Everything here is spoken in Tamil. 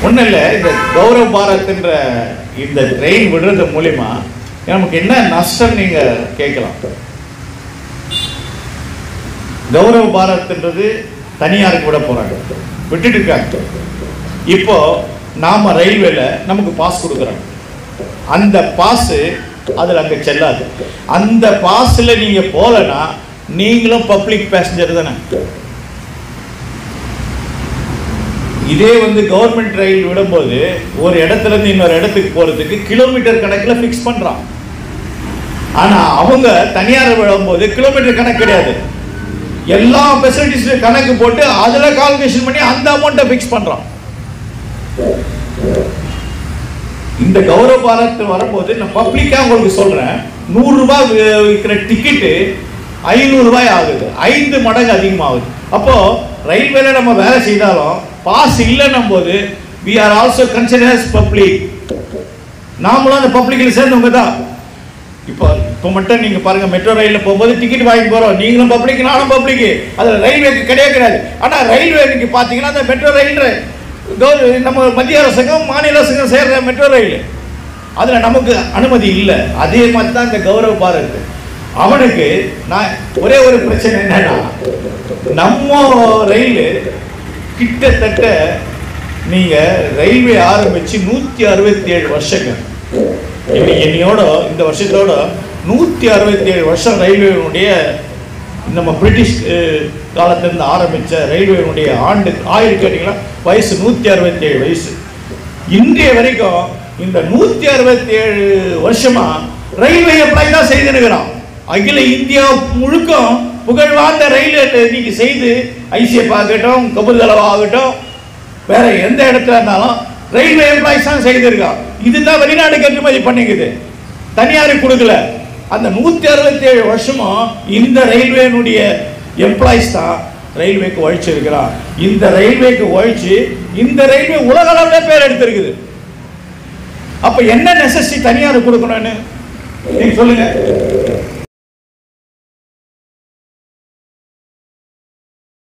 ஒன்றும் இல்லை இந்த கௌரவ பாரத்ன்ற இந்த ட்ரெயின் விடுறது மூலிமா நமக்கு என்ன நஷ்டம் நீங்க கேட்கலாம் கௌரவ பாரத்ன்றது தனியாருக்கு விட போறாங்க விட்டுட்டு இருக்காங்க இப்போ நாம ரயில்வேல நமக்கு பாஸ் கொடுக்குறாங்க அந்த பாஸ் அதுல அங்க செல்லாது அந்த பாஸ்ல நீங்க போலனா நீங்களும் பப்ளிக் பேசஞ்சர் தானே இதே வந்து கவர்மெண்ட் ரயில் விடும்போது ஒரு இடத்துல இருந்து இன்னொரு இடத்துக்கு போறதுக்கு கிலோமீட்டர் கணக்குல ஃபிக்ஸ் பண்றான் ஆனா அவங்க தனியார் விடும்போது கிலோமீட்டர் கணக்கு கிடையாது எல்லா ஃபெசிலிட்டிஸ்லையும் கணக்கு போட்டு அதுல கால்குலேஷன் பண்ணி அந்த அமௌண்ட்டை ஃபிக்ஸ் பண்றான் இந்த கௌரவ பாரத் வரும்போது நான் பப்ளிக்கா உங்களுக்கு சொல்றேன் நூறு ரூபாய் வி- விற்கிற டிக்கெட்டு ஐநூறு ரூபாய் ஆகுது ஐந்து மடங்கு அதிகமாகுது அப்போ ரயில்வேல நம்ம வேலை செய்தாலும் பாஸ் இல்லைன்னும் போது we are also considers public நாமளும் அந்த பப்ளிக்ல சேர்ந்தவங்க தான் இப்போ இப்போ மட்டும் நீங்க பாருங்க மெட்ரோ ரயில்ல போகும்போது டிக்கெட் வாங்கி போறோம் நீங்களும் பப்ளிக் நானும் பப்ளிக் அதுல ரயில்வேக்கு கிடையாது கிடையாது ஆனா ரயில்வே நீங்க பாத்தீங்கன்னா அந்த மெட்ரோ ரயில் கௌ- நம்ம மத்திய அரசாங்கம் மாநில அரசாங்கம் சேர்ற மெட்ரோ ரயில் அதுல நமக்கு அனுமதி இல்லை அதே மாதிரி தான் இந்த கௌரவ பாரத் அவனுக்கு நான் ஒரே ஒரு பிரச்சனை என்னன்னா நம்ம ரயில் கிட்டத்தட்ட நீங்க ரயில்வே ஆரம்பிச்சு நூத்தி அறுபத்தி ஏழு வருஷங்கள் இன்னைக்கு என்னையோட இந்த வருஷத்தோட நூத்தி அறுபத்தி ஏழு வருஷம் ரயில்வேனுடைய நம்ம பிரிட்டிஷ் அஹ், காலத்திலிருந்து ஆரம்பிச்ச ரயில்வேனுடைய ஆண்டு ஆயுள் கேட்டீங்கன்னா வயசு நூத்தி அறுபத்தி ஏழு வயசு இன்றைய வரைக்கும் இந்த நூத்தி அறுபத்தி ஏழு வருஷமா ரயில்வே எம்ப்ளாய் தான் செய்திருக்கிறான் அகில இந்தியா முழுக்கும் புகழ்வார்ந்த ரயில் நீங்க செய்து ஐசிஎஃப் ஆகட்டும் கபுல்தலவா ஆகட்டும் வேற எந்த இடத்துல இருந்தாலும் ரயில்வே எம்ப்ளாயிஸ் தான் செய்திருக்கான் இதுதான் வெளிநாடு ஏற்றுமதி பண்ணிக்குது தனியாருக்கு கொடுக்கல அந்த நூத்தி அறுபத்தி ஏழு வருஷமும் இந்த ரயில்வேனுடைய எம்ப்ளாயிஸ் தான் ரயில்வேக்கு உழைச்சிருக்கிறான் இந்த ரயில்வேக்கு உழைச்சு இந்த ரயில்வே உலக அளவுல பேர் எடுத்திருக்குது அப்ப என்ன நெசசி தனியார் கொடுக்கணும்னு நீங்க சொல்லுங்க